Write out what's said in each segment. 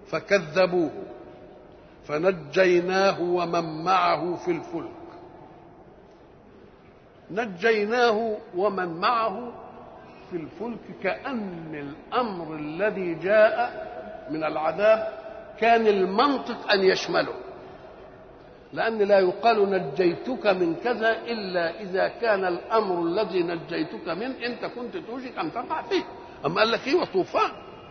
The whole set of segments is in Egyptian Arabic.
فكذبوه فنجيناه ومن معه في الفلك نجيناه ومن معه في الفلك كأن الأمر الذي جاء من العذاب كان المنطق أن يشمله لأن لا يقال نجيتك من كذا إلا إذا كان الأمر الذي نجيتك منه أنت كنت توشك أن تقع فيه أما قال لك إيه وطوفان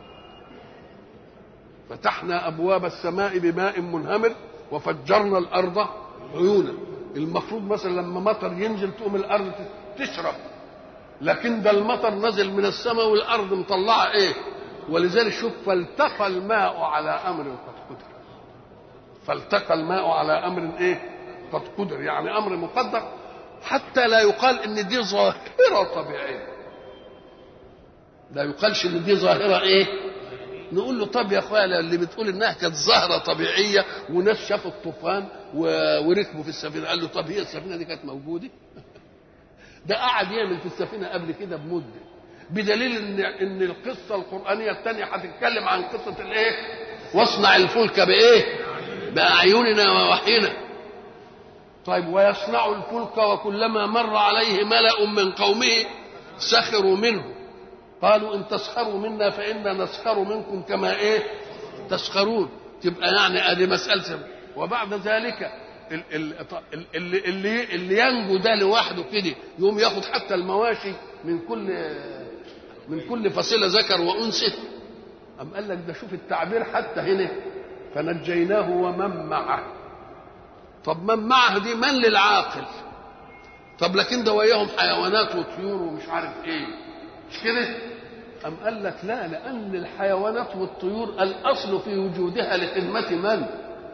فتحنا أبواب السماء بماء منهمر وفجرنا الأرض عيونا المفروض مثلا لما مطر ينزل تقوم الأرض تشرب لكن ده المطر نزل من السماء والأرض مطلعة إيه ولذلك شوف فالتقى الماء على أمر قد قدر فالتقى الماء على امر ايه قد قدر يعني امر مقدر حتى لا يقال ان دي ظاهره طبيعيه لا يقالش ان دي ظاهره ايه نقول له طب يا اخويا اللي بتقول انها كانت ظاهره طبيعيه وناس شافوا الطوفان وركبوا في السفينه قال له طب هي السفينه دي كانت موجوده ده قعد يعمل في السفينه قبل كده بمده بدليل ان ان القصه القرانيه الثانيه هتتكلم عن قصه الايه واصنع الفلك بايه بأعيننا ووحينا طيب ويصنع الفلك وكلما مر عليه ملأ من قومه سخروا منه قالوا إن تسخروا منا فإنا نسخر منكم كما إيه تسخرون تبقى يعني ادي مسألة وبعد ذلك اللي, اللي, اللي ينجو ده لوحده كده يقوم ياخد حتى المواشي من كل من كل فصيلة ذكر وأنثى أم قال لك ده شوف التعبير حتى هنا فنجيناه ومن معه طب من معه دي من للعاقل طب لكن ده وياهم حيوانات وطيور ومش عارف ايه مش كده أم قال لك لا لأن الحيوانات والطيور الأصل في وجودها لخدمة من؟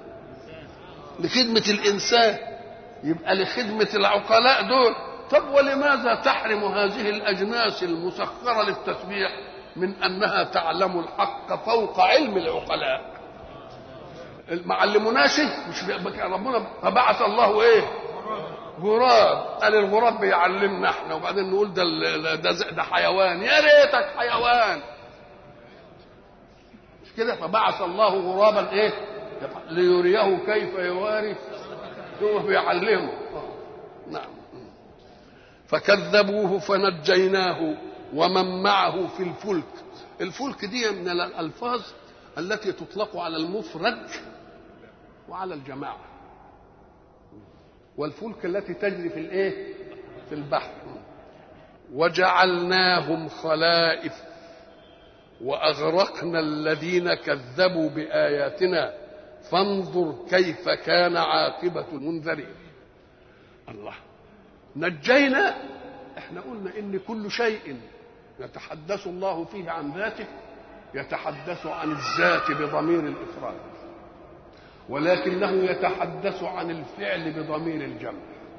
لخدمة الإنسان يبقى لخدمة العقلاء دول طب ولماذا تحرم هذه الأجناس المسخرة للتسبيح من أنها تعلم الحق فوق علم العقلاء ما علموناش مش ربنا فبعث الله ايه غراب قال الغراب بيعلمنا احنا وبعدين نقول ده ده, ده حيوان يا ريتك حيوان مش كده فبعث الله غرابا ايه ليريه كيف يواري هو بيعلمه نعم فكذبوه فنجيناه ومن معه في الفلك الفلك دي من الالفاظ التي تطلق على المفرد وعلى الجماعة والفلك التي تجري في الايه في البحر وجعلناهم خلائف واغرقنا الذين كذبوا باياتنا فانظر كيف كان عاقبه المنذرين الله نجينا احنا قلنا ان كل شيء يتحدث الله فيه عن ذاته يتحدث عن الذات بضمير الافراد ولكنه يتحدث عن الفعل بضمير الجمع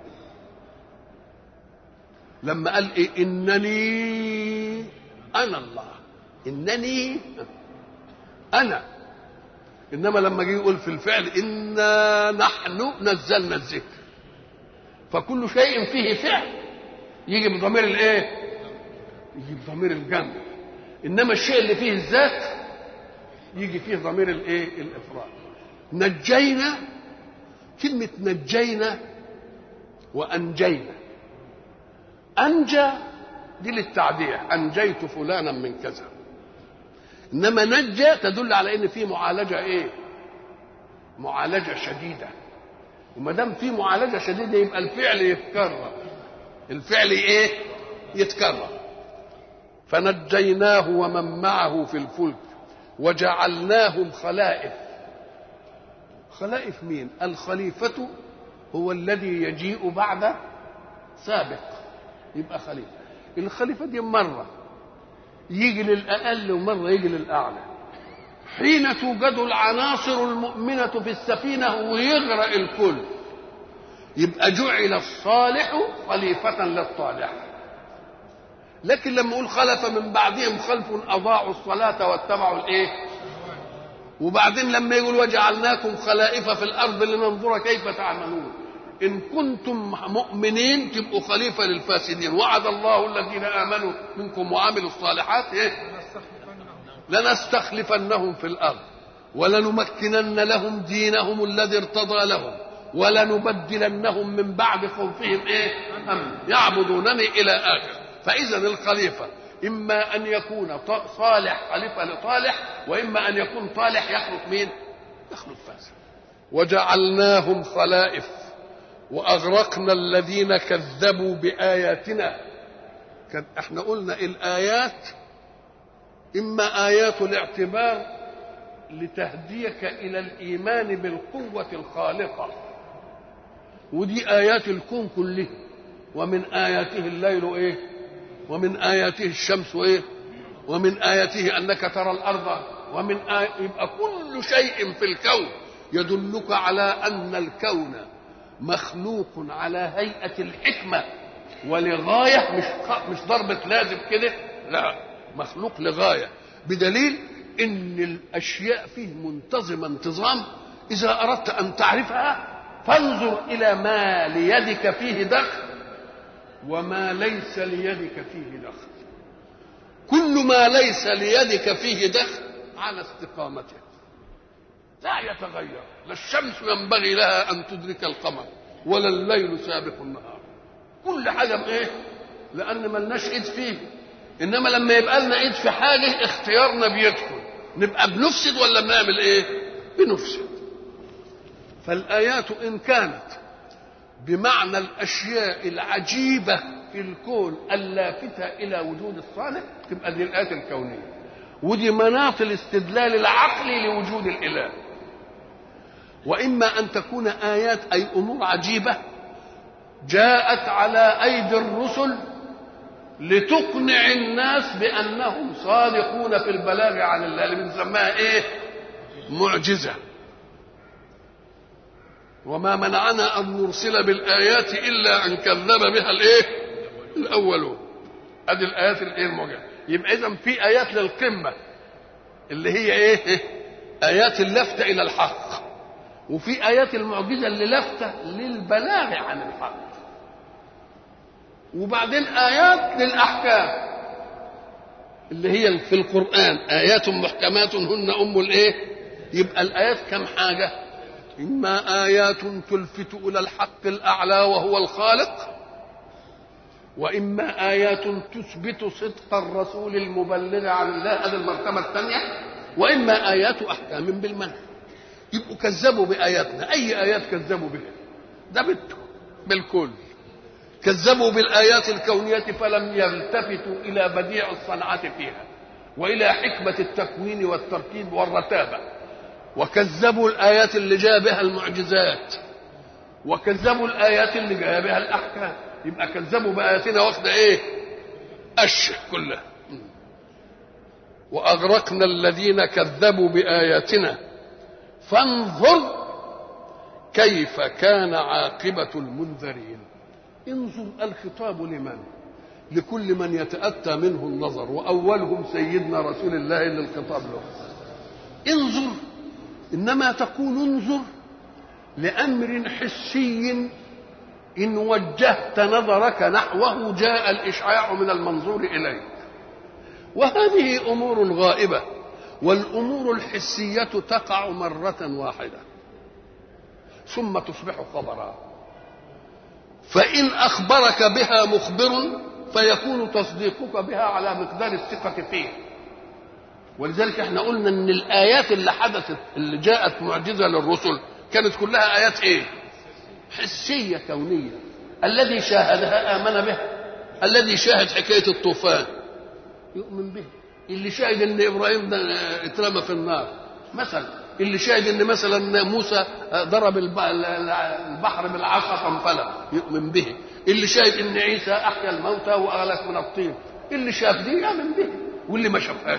لما قال إيه انني انا الله انني انا انما لما جه يقول في الفعل انا نحن نزلنا الذكر فكل شيء فيه فعل يجي بضمير الايه يجي بضمير الجمع انما الشيء اللي فيه الذات يجي فيه ضمير الايه الافراد نجينا كلمة نجينا وأنجينا أنجى دي للتعدية أنجيت فلانا من كذا إنما نجى تدل على إن في معالجة إيه؟ معالجة شديدة وما دام في معالجة شديدة يبقى الفعل يتكرر الفعل إيه؟ يتكرر فنجيناه ومن معه في الفلك وجعلناهم خلائف خلائف مين الخليفة هو الذي يجيء بعد سابق يبقى خليفة الخليفة دي مرة يجي للأقل ومرة يجي للأعلى حين توجد العناصر المؤمنة في السفينة ويغرق الكل يبقى جعل الصالح خليفة للصالح لكن لما يقول خلف من بعدهم خلف أضاعوا الصلاة واتبعوا الإيه؟ وبعدين لما يقول وجعلناكم خلائف في الارض لننظر كيف تعملون ان كنتم مؤمنين تبقوا خليفه للفاسدين وعد الله الذين امنوا منكم وعملوا الصالحات ايه لنستخلفنهم في الارض ولنمكنن لهم دينهم الذي ارتضى لهم ولنبدلنهم من بعد خوفهم ايه امن يعبدونني الى اخر فاذا الخليفه اما ان يكون صالح خليفه لصالح واما ان يكون صالح يخلق مين يخلق فاسد وجعلناهم خلائف واغرقنا الذين كذبوا باياتنا كان احنا قلنا الايات اما ايات الاعتبار لتهديك الى الايمان بالقوه الخالقه ودي ايات الكون كله ومن اياته الليل ايه ومن اياته الشمس ايه ومن اياته انك ترى الارض ومن آي... يبقى كل شيء في الكون يدلك على ان الكون مخلوق على هيئه الحكمه ولغايه مش مش ضربه لازم كده لا مخلوق لغايه بدليل ان الاشياء فيه منتظمه انتظام اذا اردت ان تعرفها فانظر الى ما ليدك فيه دخل وما ليس ليدك فيه دخل كل ما ليس ليدك فيه دخل على استقامته لا يتغير لا الشمس ينبغي لها ان تدرك القمر ولا الليل سابق النهار كل حاجه بايه لان ملناش ايد فيه انما لما يبقى لنا ايد في حاجه اختيارنا بيدخل نبقى بنفسد ولا بنعمل ايه بنفسد فالايات ان كانت بمعنى الاشياء العجيبه في الكون اللافته الى وجود الصالح تبقى دي الايات الكونيه ودي مناط الاستدلال العقلي لوجود الاله واما ان تكون ايات اي امور عجيبه جاءت على ايدي الرسل لتقنع الناس بانهم صادقون في البلاغ عن الله اللي بنسميها ايه معجزه وما منعنا ان نرسل بالايات الا ان كذب بها الايه الاولون ادي الايات الايه المعجزه يبقى اذا في ايات للقمه اللي هي ايه ايات اللفته الى الحق وفي ايات المعجزه اللي لفته للبلاغ عن الحق وبعدين ايات للاحكام اللي هي في القران ايات محكمات هن ام الايه يبقى الايات كم حاجه اما ايات تلفت الى الحق الاعلى وهو الخالق واما ايات تثبت صدق الرسول المبلغ عن الله هذه المرتبه الثانيه واما ايات احكام بالمنهج يبقوا كذبوا باياتنا اي ايات كذبوا بها ده بالكل كذبوا بالايات الكونيه فلم يلتفتوا الى بديع الصنعه فيها والى حكمه التكوين والتركيب والرتابه وكذبوا الايات اللي جاء بها المعجزات وكذبوا الايات اللي جاء بها الاحكام يبقى كذبوا باياتنا واخده ايه أش كلها واغرقنا الذين كذبوا باياتنا فانظر كيف كان عاقبه المنذرين انظر الخطاب لمن لكل من يتاتى منه النظر واولهم سيدنا رسول الله اللي الخطاب له انظر انما تقول انظر لامر حسي ان وجهت نظرك نحوه جاء الاشعاع من المنظور اليك وهذه امور غائبه والامور الحسيه تقع مره واحده ثم تصبح خبرا فان اخبرك بها مخبر فيكون تصديقك بها على مقدار الثقه فيه ولذلك احنا قلنا ان الايات اللي حدثت اللي جاءت معجزه للرسل كانت كلها ايات ايه حسيه كونيه الذي شاهدها امن بها الذي شاهد حكايه الطوفان يؤمن به اللي شاهد ان ابراهيم ده اترمى في النار مثلا اللي شاهد ان مثلا موسى ضرب البحر بالعصا فانفلق يؤمن به اللي شاهد ان عيسى احيا الموتى واغلق من الطين اللي شاف دي يؤمن به واللي ما شافهاش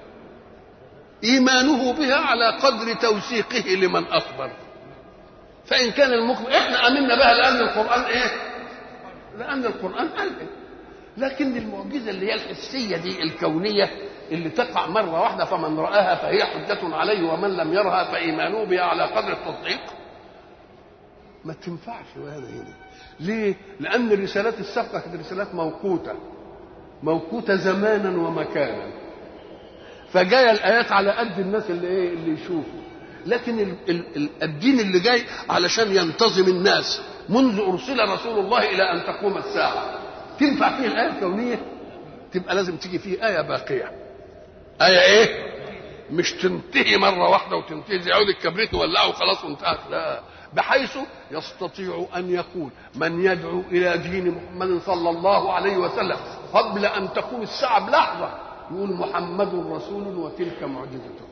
ايمانه بها على قدر توثيقه لمن اخبر فان كان المخبر احنا امنا بها لان القران ايه لان القران قال لكن المعجزه اللي هي الحسيه دي الكونيه اللي تقع مره واحده فمن راها فهي حجه عليه ومن لم يرها فايمانه بها على قدر التصديق ما تنفعش هذا هنا ليه لان الرسالات السابقه كانت رسالات موقوته موقوته زمانا ومكانا فجايه الايات على قد الناس اللي ايه اللي يشوفوا لكن ال ال ال الدين اللي جاي علشان ينتظم الناس منذ ارسل رسول الله الى ان تقوم الساعه تنفع فيه الايه الكونيه تبقى لازم تيجي فيه ايه باقيه ايه ايه مش تنتهي مره واحده وتنتهي زي عود الكبريت ولعه وخلاص وانتهت لا بحيث يستطيع ان يقول من يدعو الى دين محمد صلى الله عليه وسلم قبل ان تقوم الساعه بلحظه يقول محمد رسول وتلك معجزته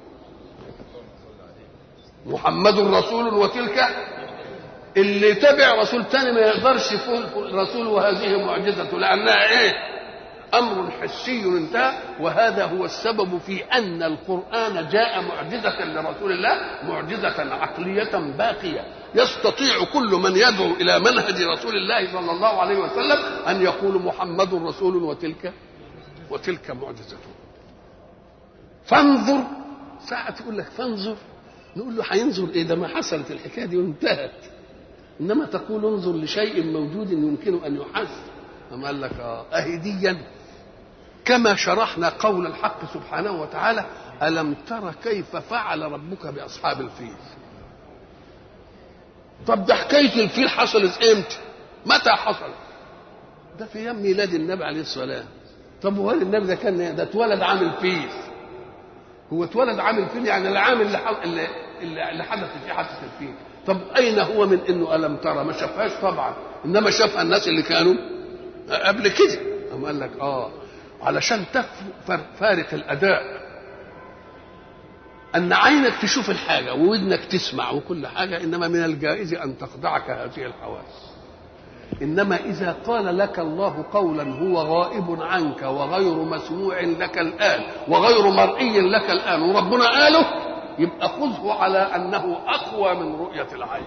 محمد رسول وتلك اللي تبع رسول تاني ما يقدرش يقول رسول وهذه معجزته لانها ايه امر حسي انتهى وهذا هو السبب في ان القران جاء معجزه لرسول الله معجزه عقليه باقيه يستطيع كل من يدعو الى منهج رسول الله صلى الله عليه وسلم ان يقول محمد رسول وتلك وتلك معجزته فانظر ساعة تقول لك فانظر نقول له هينظر ايه ده ما حصلت الحكايه دي وانتهت انما تقول انظر لشيء موجود يمكن ان يحس أما قال لك اه اهديا كما شرحنا قول الحق سبحانه وتعالى الم تر كيف فعل ربك باصحاب الفيل طب ده حكايه الفيل حصلت امتى متى حصلت ده في يوم ميلاد النبي عليه الصلاه طب وهل النبي ده كان ده اتولد عام الفيل هو اتولد عام الفيل يعني العام اللي اللي, اللي حدث فيه حادثه الفيل طب اين هو من انه الم ترى ما شافهاش طبعا انما شافها الناس اللي كانوا قبل كده أم قال لك اه علشان فارق الاداء ان عينك تشوف الحاجه وودنك تسمع وكل حاجه انما من الجائز ان تخدعك هذه الحواس انما اذا قال لك الله قولا هو غائب عنك وغير مسموع لك الان وغير مرئي لك الان وربنا قاله يبقى خذه على انه اقوى من رؤيه العين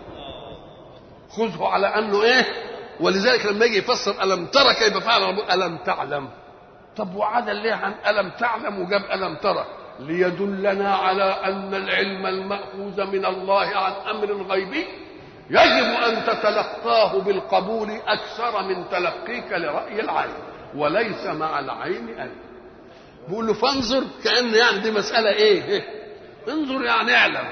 خذه على انه ايه ولذلك لما يجي يفسر الم ترى كيف فعل ربك الم تعلم طب وعدل ليه عن الم تعلم وجاب الم ترى ليدلنا على ان العلم الماخوذ من الله عن امر غيبي يجب ان تتلقاه بالقبول اكثر من تلقيك لراي العين وليس مع العين ان بيقول له فانظر كان يعني دي مساله ايه, إيه؟ انظر يعني اعلم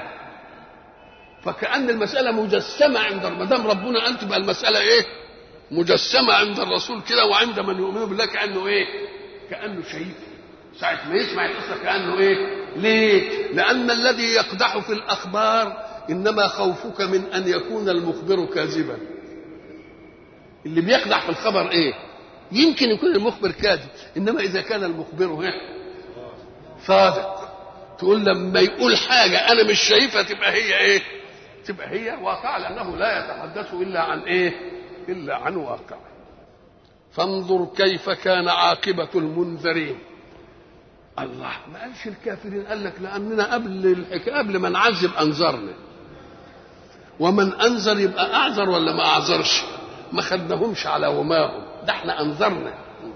فكأن المسألة مجسمة عند ما دام ربنا قال تبقى المسألة إيه؟ مجسمة عند الرسول كده وعند من يؤمن بالله كأنه إيه؟ كأنه شهيد ساعة ما يسمع القصة كأنه إيه؟ ليه؟ لأن الذي يقدح في الأخبار إنما خوفك من أن يكون المخبر كاذبا اللي بيقدح في الخبر إيه؟ يمكن يكون المخبر كاذب إنما إذا كان المخبر إيه؟ صادق تقول لما يقول حاجة أنا مش شايفها تبقى هي إيه؟ تبقى هي واقع لأنه لا يتحدث إلا عن إيه؟ إلا عن واقع فانظر كيف كان عاقبة المنذرين الله ما قالش الكافرين قال لك لأننا قبل الحكاية قبل ما نعذب أنذرنا ومن أنذر يبقى أعذر ولا ما أعذرش ما خدناهمش على وماهم ده احنا أنذرنا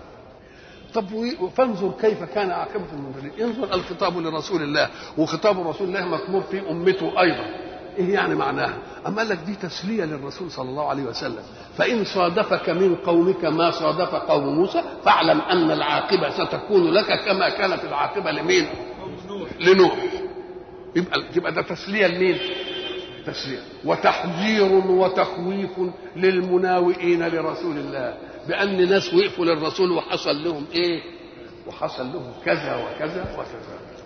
طب فانظر كيف كان عاقبة المنذرين انظر الخطاب لرسول الله وخطاب رسول الله مكمور في أمته أيضا ايه يعني معناها اما قال لك دي تسليه للرسول صلى الله عليه وسلم فان صادفك من قومك ما صادف قوم موسى فاعلم ان العاقبه ستكون لك كما كانت العاقبه لمين لنوح يبقى يبقى ده تسليه لمين تسليه وتحذير وتخويف للمناوئين لرسول الله بان ناس وقفوا للرسول وحصل لهم ايه وحصل لهم كذا وكذا وكذا